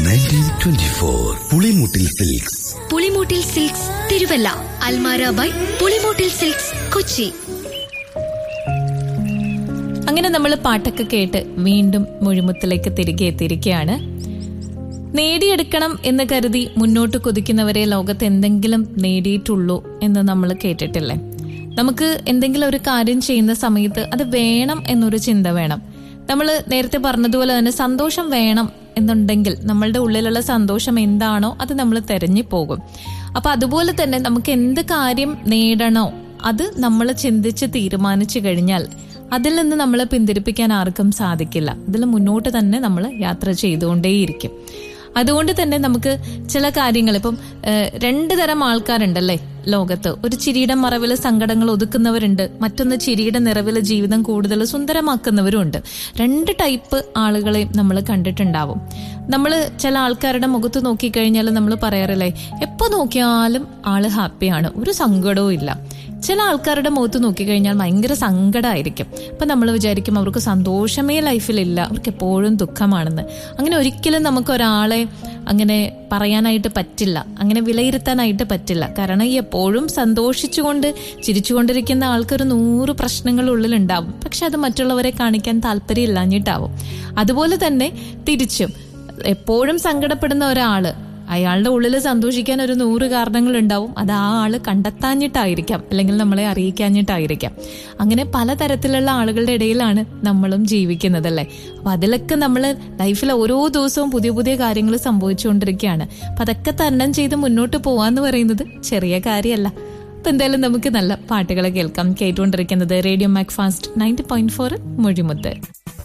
nineteen twenty four Pulimoottil silks Pulimoottil silks Thiruvalla അൽമാര by Pulimoottil silks Kochi അങ്ങനെ നമ്മൾ പാട്ടൊക്കെ കേട്ട് വീണ്ടും മുഴിമുത്തിലേക്ക് തിരികെ എത്തിയിരിക്കുകയാണ് നേടിയെടുക്കണം എന്ന് കരുതി മുന്നോട്ട് കുതിക്കുന്നവരെ ലോകത്ത് എന്തെങ്കിലും നേടിയിട്ടുള്ളൂ എന്ന് നമ്മൾ കേട്ടിട്ടില്ലേ നമുക്ക് എന്തെങ്കിലും ഒരു കാര്യം ചെയ്യുന്ന സമയത്ത് അത് വേണം എന്നൊരു ചിന്ത വേണം നമ്മൾ നേരത്തെ പറഞ്ഞതുപോലെ തന്നെ സന്തോഷം വേണം എന്നുണ്ടെങ്കിൽ നമ്മളുടെ ഉള്ളിലുള്ള സന്തോഷം എന്താണോ അത് നമ്മൾ തെരഞ്ഞു പോകും അപ്പൊ അതുപോലെ തന്നെ നമുക്ക് എന്ത് കാര്യം നേടണോ അത് നമ്മൾ ചിന്തിച്ച് തീരുമാനിച്ചു കഴിഞ്ഞാൽ അതിൽ നിന്ന് നമ്മളെ പിന്തിരിപ്പിക്കാൻ ആർക്കും സാധിക്കില്ല ഇതിൽ മുന്നോട്ട് തന്നെ നമ്മൾ യാത്ര ചെയ്തുകൊണ്ടേയിരിക്കും അതുകൊണ്ട് തന്നെ നമുക്ക് ചില കാര്യങ്ങൾ ഇപ്പം ഏഹ്, രണ്ട് തരം ആൾക്കാരുണ്ടല്ലേ ലോകത്ത് ഒരു ചിരിയുടെ മറവിൽ സങ്കടങ്ങൾ ഒതുക്കുന്നവരുണ്ട് മറ്റൊന്ന് ചിരിയുടെ നിറവിൽ ജീവിതം കൂടുതൽ സുന്ദരമാക്കുന്നവരും ഉണ്ട് രണ്ട് ടൈപ്പ് ആളുകളെയും നമ്മൾ കണ്ടിട്ടുണ്ടാവും നമ്മൾ ചില ആൾക്കാരുടെ മുഖത്ത് നോക്കിക്കഴിഞ്ഞാൽ നമ്മൾ പറയാറില്ലേ എപ്പോൾ നോക്കിയാലും ആള് ഹാപ്പിയാണ് ഒരു സങ്കടവും ഇല്ല ചില ആൾക്കാരുടെ മുഖത്ത് നോക്കിക്കഴിഞ്ഞാൽ ഭയങ്കര സങ്കടമായിരിക്കും അപ്പൊ നമ്മൾ വിചാരിക്കും അവർക്ക് സന്തോഷമേ ലൈഫിലില്ല അവർക്ക് എപ്പോഴും ദുഃഖമാണെന്ന് അങ്ങനെ ഒരിക്കലും നമുക്ക് ഒരാളെ അങ്ങനെ പറയാനായിട്ട് പറ്റില്ല അങ്ങനെ വിലയിരുത്താനായിട്ട് പറ്റില്ല കാരണം ഈ എപ്പോഴും സന്തോഷിച്ചുകൊണ്ട് ചിരിച്ചുകൊണ്ടിരിക്കുന്ന ആൾക്കൊരു നൂറ് പ്രശ്നങ്ങൾ ഉള്ളിലുണ്ടാവും പക്ഷെ അത് മറ്റുള്ളവരെ കാണിക്കാൻ താല്പര്യമില്ലാഞ്ഞിട്ടാവും അതുപോലെ തന്നെ തിരിച്ചും എപ്പോഴും സങ്കടപ്പെടുന്ന ഒരാള് അയാളുടെ ഉള്ളിൽ സന്തോഷിക്കാൻ ഒരു നൂറ് കാരണങ്ങൾ ഉണ്ടാവും അത് ആ ആള് കണ്ടെത്താഞ്ഞിട്ടായിരിക്കാം അല്ലെങ്കിൽ നമ്മളെ അറിയിക്കാഞ്ഞിട്ടായിരിക്കാം അങ്ങനെ പലതരത്തിലുള്ള ആളുകളുടെ ഇടയിലാണ് നമ്മളും ജീവിക്കുന്നതല്ലേ അപ്പൊ അതിലൊക്കെ നമ്മൾ ലൈഫിൽ ഓരോ ദിവസവും പുതിയ പുതിയ കാര്യങ്ങൾ സംഭവിച്ചുകൊണ്ടിരിക്കുകയാണ് അപ്പൊ അതൊക്കെ തരണം ചെയ്ത് മുന്നോട്ട് പോവാന്ന് പറയുന്നത് ചെറിയ കാര്യമല്ല അപ്പൊ എന്തായാലും നമുക്ക് നല്ല പാട്ടുകൾ കേൾക്കാം കേട്ടുകൊണ്ടിരിക്കുന്നത് radio Macfast ninety point four മൊഴിമുത്ത്